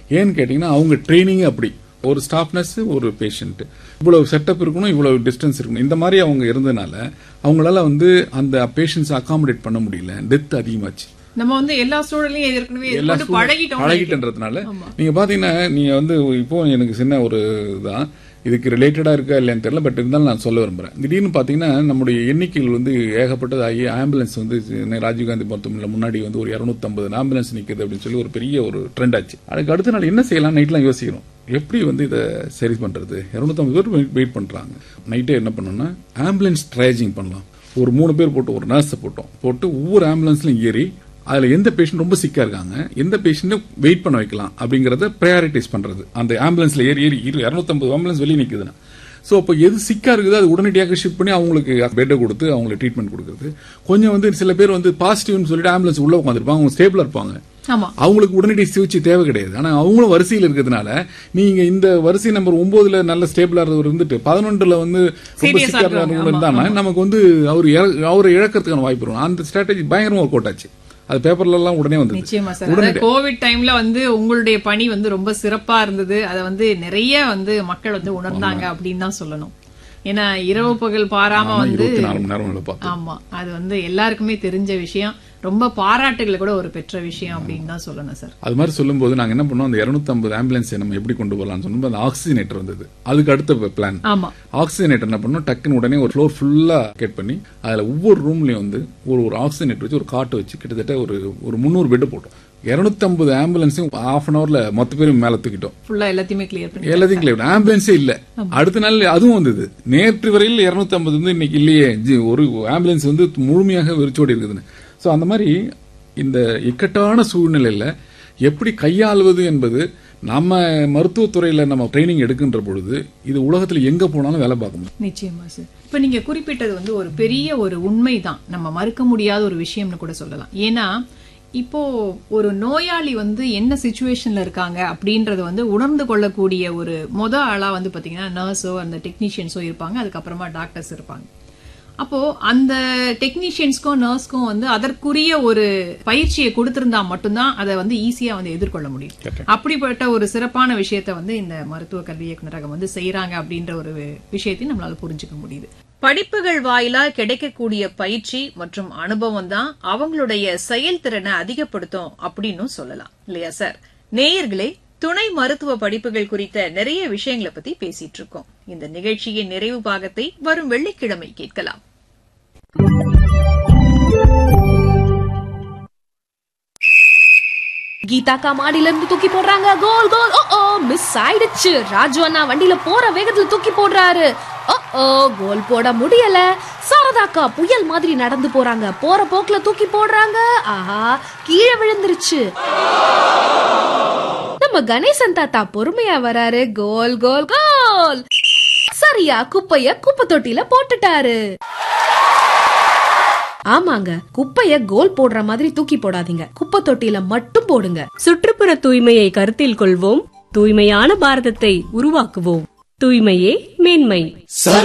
ஏன்னு கேட்டீங்கன்னா அவங்க ட்ரைனிங்கே அப்படி ஒரு ஸ்டாஃப் நர்ஸ் ஒரு பேஷண்ட் இவ்வளவு செட்டப் இருக்கணும் இவ்வளவு டிஸ்டன்ஸ் இருக்கணும் இந்த மாதிரி அவங்க இருந்தனால அவங்களால வந்து அந்த பேஷண்ட்ஸ் அகாமடேட் பண்ண முடியல டெத் அதிகமாச்சு நம்ம வந்து எல்லா சூழலையும் ஏற்கனவே எல்லா எதிர்கொண்டு சூழ- பழகிட்டோம் பழகிட்டன்றதுனால நீங்க பாத்தீங்கன்னா நீங்க வந்து இப்போ எனக்கு சின்ன ஒரு இதுதான் இதுக்கு ரிலேட்டடா இருக்கா இல்லையான்னு தெரியல பட் இருந்தாலும் நான் சொல்ல விரும்புறேன் திடீர்னு பாத்தீங்கன்னா நம்முடைய எண்ணிக்கைகள் வந்து ஏகப்பட்டது ஆகி ஆம்புலன்ஸ் வந்து சென்னை ராஜீவ்காந்தி மருத்துவமனையில் முன்னாடி வந்து ஒரு 250 ஆம்புலன்ஸ் நிக்குது அப்படின்னு சொல்லி ஒரு பெரிய ஒரு ட்ரெண்ட் ஆச்சு அதுக்கு அடுத்த நாள் என்ன செய்யலாம் நைட்லாம் யோசிக்கிறோம் எப்படி வந்து இதை சரி பண்றது 250 பேர் வெயிட் பண்றாங்க நைட்டே என்ன பண்ணோம்னா ஆம்புலன்ஸ் ட்ரைஜிங் பண்ணலாம் ஒரு மூணு பேர் போட்டு ஒரு நர்ஸை போட்டோம் போட்டு ஒவ்வொரு ஆம்புலன்ஸ்லயும் ஏறி அதுல எந்த பேஷண்ட் ரொம்ப சிக்கா இருக்காங்க எந்த பேஷண்ட் வெயிட் பண்ண வைக்கலாம் அப்படிங்கறத ப்ரையாரிட்டைஸ் பண்றது அந்த ஆம்புலன்ஸ்ல ஏறி ஏறி இருநூத்தம்பது ஆம்புலன்ஸ் வெளியே நிக்குதுன்னா சோ அப்போ எது சிக்கா இருக்குதோ அது உடனடியாக ஷிஃப்ட் பண்ணி அவங்களுக்கு பெட்டை கொடுத்து அவங்களுக்கு ட்ரீட்மெண்ட் கொடுக்குறது கொஞ்சம் வந்து சில பேர் வந்து பாசிட்டிவ்னு சொல்லிட்டு ஆம்புலன்ஸ் உள்ள உட்காந்துருப்பாங்க அவங்க ஸ்டேபிளா இருப்பாங்க ஆமா அவங்களுக்கு உடனடி சிகிச்சை தேவை கிடையாது ஆனா அவங்களும் வரிசையில் இருக்கிறதுனால நீங்க இந்த வரிசை நம்பர் ஒன்பதுல நல்ல ஸ்டேபிளா இருந்தவர் இருந்துட்டு பதினொன்றுல வந்து ரொம்ப Serious ஆ சிக்கா இருக்கிறவங்க, ஆமா, இருந்தாங்கன்னா நமக்கு வந்து அவர் இழ- அவரை இழக்கிறதுக்கான வாய்ப்பு இருக்கும் அந்த ஸ்ட்ராட்டஜி பயங்கரமா ஒர்க் அவுட் ஆச்சு அது பேப்பர்ல எல்லாம் உடனே வந்து நிச்சயமா சார் அதாவது கோவிட் டைம்ல வந்து உங்களுடைய பணி வந்து ரொம்ப சிறப்பா இருந்தது அதை வந்து நிறைய வந்து மக்கள் வந்து உணர்ந்தாங்க அப்படின்னு தான் சொல்லணும் ஏன்னா இரவு பகல் பாராம வந்து இருபத்தி நாலு மணி நேரம் வேலை பார்த்தோம் ஆமா அது வந்து எல்லாருக்குமே தெரிஞ்ச விஷயம் ரொம்ப பாராட்டுகளை கூட ஒரு பெற்ற விஷயம் அப்படின்னு தான் சொல்லணும் சார் அது மாதிரி சொல்லும்போது நாங்க என்ன பண்ணோம் அந்த 250 ஆம்புலன்ஸ் நம்ம எப்படி கொண்டு போகலாம்னு சொல்லும்போது அந்த ஆக்சிஜனேட்டர் வந்தது அதுக்கு அடுத்த பிளான் ஆமா ஆக்சிஜனேட்டர் என்ன பண்ணோம் டக்குன்னு உடனே ஒரு ஃப்ளோர் ஃபுல்லா கேட் பண்ணி அதுல ஒவ்வொரு ரூம்லயும் வந்து ஒரு ஒரு ஆக்சிஜனேட்டர் வச்சு ஒரு காட்டு வச்சு கிட்டத்தட்ட ஒரு ஒரு முந்நூறு பெட் போட்டோம் 250 ஆம்புலன்ஸையும் ஹாஃப் அன் ஹவர்ல மொத்த பேரும் மேல தூக்கிட்டோம் ஃபுல்லா எல்லாத்தையுமே கிளியர் பண்ணி எல்லாத்தையும் கிளியர் ஆம்புலன்ஸே இல்ல அடுத்த நாள் அதுவும் வந்தது நேற்று வரையில் 250 வந்து இன்னைக்கு இல்லையே ஜி, ஒரு ஆம்புலன்ஸ் வந்து முழுமையாக வெறிச்சோடி இருக்குதுன்னு சோ அந்த மாதிரி இந்த இக்கட்டான சூழ்நிலையில எப்படி கையாள்வது என்பது நம்ம மருத்துவத்துறையில நம்ம ட்ரைனிங் எடுக்கின்ற பொழுது இது உலகத்துல எங்க போனாலும் வேலை பார்க்க முடியும் நிச்சயமா சார் இப்ப நீங்க குறிப்பிட்டது வந்து ஒரு பெரிய ஒரு உண்மைதான் நம்ம மறுக்க முடியாத ஒரு விஷயம்னு கூட சொல்லலாம் ஏன்னா இப்போ ஒரு நோயாளி வந்து என்ன சுச்சுவேஷன்ல இருக்காங்க அப்படின்றத வந்து உணர்ந்து கொள்ளக்கூடிய ஒரு மொத ஆளா வந்து பாத்தீங்கன்னா நர்ஸோ அந்த டெக்னீஷியன்ஸோ இருப்பாங்க அதுக்கப்புறமா டாக்டர்ஸ் இருப்பாங்க அப்போ அந்த டெக்னீஷியன்ஸ்க்கும் நர்ஸ்க்கும் வந்து அதற்குரிய ஒரு பயிற்சியை கொடுத்திருந்தா மட்டும்தான் அதை வந்து ஈஸியா வந்து எதிர்கொள்ள முடியும் அப்படிப்பட்ட ஒரு சிறப்பான விஷயத்தை வந்து இந்த மருத்துவ கல்வி இயக்குநரகம் வந்து செய்யறாங்க அப்படின்ற ஒரு விஷயத்தையும் நம்மளால புரிஞ்சுக்க முடியுது படிப்புகள் வாயிலா கிடைக்கக்கூடிய பயிற்சி மற்றும் அனுபவம் தான் அவங்களுடைய செயல்திறனை அதிகப்படுத்தும் அப்படின்னு சொல்லலாம் இல்லையா சார் நேயர்களே துணை மருத்துவ படிப்புகள் குறித்த நிறைய விஷயங்களை பத்தி பேசிட்டு இருக்கோம் இந்த நிகழ்ச்சியின் நிறைவு பாகத்தை வரும் வெள்ளிக்கிழமை கேட்கலாம் கீதாக்கா மாடியில இருந்து தூக்கி போடுறாங்க கோல் கோல் ஓ ஓ மிஸ் ஆயிடுச்சு ராஜு அண்ணா வண்டியில போற வேகத்துல தூக்கி போடுறாரு ஓ ஓ கோல் போட முடியல சாரதாக்கா புயல் மாதிரி நடந்து போறாங்க போற போக்குல தூக்கி போடுறாங்க ஆஹா கீழே விழுந்துருச்சு நம்ம கணேசன் தாத்தா பொறுமையா வராரு கோல் கோல் கோல் சரியா குப்பைய குப்பை தொட்டில போட்டுட்டாரு ஆமாங்க குப்பைய கோல் போடுற மாதிரி தூக்கி போடாதீங்க குப்பை தொட்டில மட்டும் போடுங்க சுற்றுப்புற தூய்மையை கருத்தில் கொள்வோம் தூய்மையான பாரதத்தை உருவாக்குவோம் தூய்மையே மேன்மை